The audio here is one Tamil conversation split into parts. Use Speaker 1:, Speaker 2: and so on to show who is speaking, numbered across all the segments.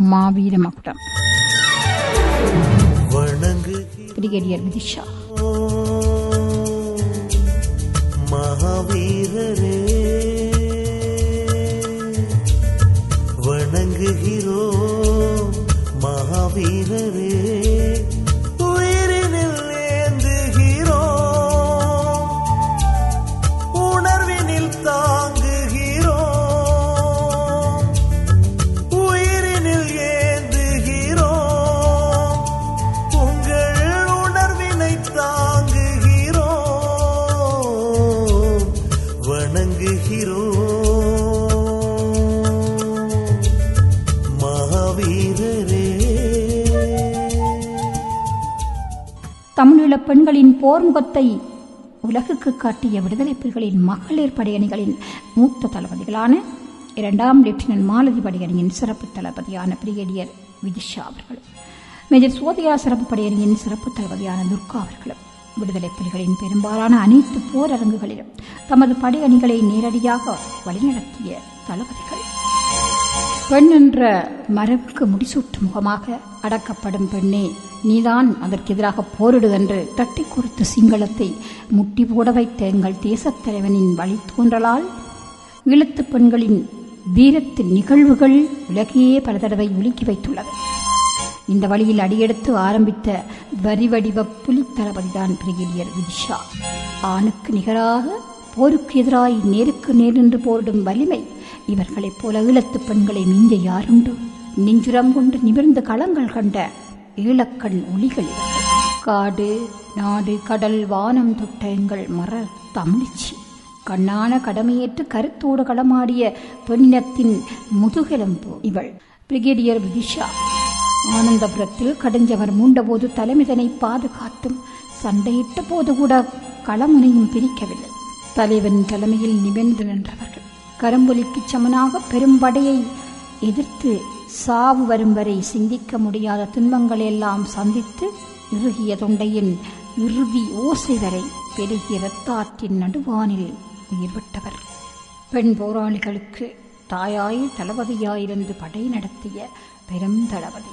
Speaker 1: மாவீர மகுடம்
Speaker 2: வணங்குகிறோம்
Speaker 1: பிரிகேடியர் விதிஷா
Speaker 2: மகாவீரரே வணங்குகிறோம் மகாவீரரே உயிரினில் ஏந்துகிறோம் உணர்வினில் தாங்குகிறோம் உயிரினில் ஏந்துகிறோம் உங்கள் உணர்வினை தாங்குகிறோம் வணங்குகிறோம் மகாவீரரே
Speaker 1: தமிழீழ பெண்களின் போர்முகத்தை உலகுக்கு காட்டிய விடுதலை புலிகளின் மகளிர் படையணிகளின் மூத்த தளபதிகளான இரண்டாம் லெப்டினன்ட் மாலதி படையணியின் சிறப்பு தளபதியான பிரிகேடியர் விதிஷா அவர்களும் மேஜர் சோதியா சிறப்பு படையணியின் சிறப்பு தளபதியான துர்கா அவர்களும் விடுதலை புலிகளின் பெரும்பாலான அனைத்து போரரங்குகளிலும் தமது படையணிகளை நேரடியாக வழிநடத்திய தளபதிகள் பெண் என்ற மரபுக்கு முடிசூட்டும் முகமாக அடக்கப்படும் பெண்ணே நீதான் அதற்கு எதிராக போரிடு என்று தட்டி கொடுத்த சிங்களத்தை முட்டி போட வைத்த எங்கள் தேசத் தலைவனின் வழித்தோன்றலால் ஈழத்துப் பெண்களின் வீரத்தின் நிகழ்வுகள் உலகையே பல தடவை உலுக்கி வைத்துள்ளது இந்த வழியில் அடியெடுத்து ஆரம்பித்த வரிவடிவ புலித்தளபதிதான் பிரிகேடியர் விதிஷா ஆணுக்கு நிகராக போருக்கு எதிராய் நேருக்கு நேர் நின்று போரிடும் வலிமை இவர்களைப் போல ஈழத்துப் பெண்களை மிஞ்ச யாருண்டு நெஞ்சுரம் கொண்டு நிமிர்ந்த களங்கள் கண்ட ஈழக்கண் ஒளிகள் இவர்கள். காடு நாடு கடல் வானம் தொட்ட எங்கள் மர தமிழ்ச்சி கண்ணான கடமையேற்று கருத்தோடு களமாடிய பெண்ணினத்தின் முதுகெலும்பு இவள் பிரிகேடியர் விதிஷா ஆனந்தபுரத்தில் கடுஞ்சவர் மூண்டபோது தலைமிதனை பாதுகாத்தும் சண்டையிட்ட போது கூட களமுனையும் பிரிக்கவில்லை தலைவன் தலைமையில் நிமிர்ந்து நின்றவர்கள் கரும்புலிக்கு சமனாக பெரும்படையை எதிர்த்து சாவு வரும் வரை சிந்திக்க முடியாத துன்பங்களை எல்லாம் சந்தித்து இறுகிய தொண்டையின் இறுதி ஓசை வரை பெருகிய இரத்தாற்றின் நடுவானில் உயிர் விட்டவர் பெண் போராளிகளுக்கு தாயாய் தளபதியாயிருந்து படை நடத்திய பெரும் தளபதி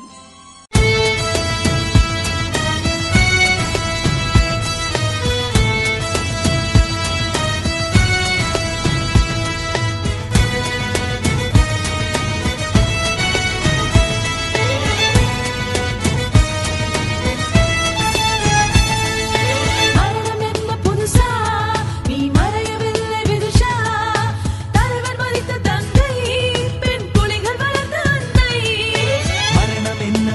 Speaker 3: மரணம் என்ன புதுசா நீ மறையவில்லை விதுஷா தலைவன் மறித்த தந்தை பெண் புலிகள் வளர்ந்த அன்னை
Speaker 2: மரணம் என்ன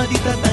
Speaker 4: ததி தத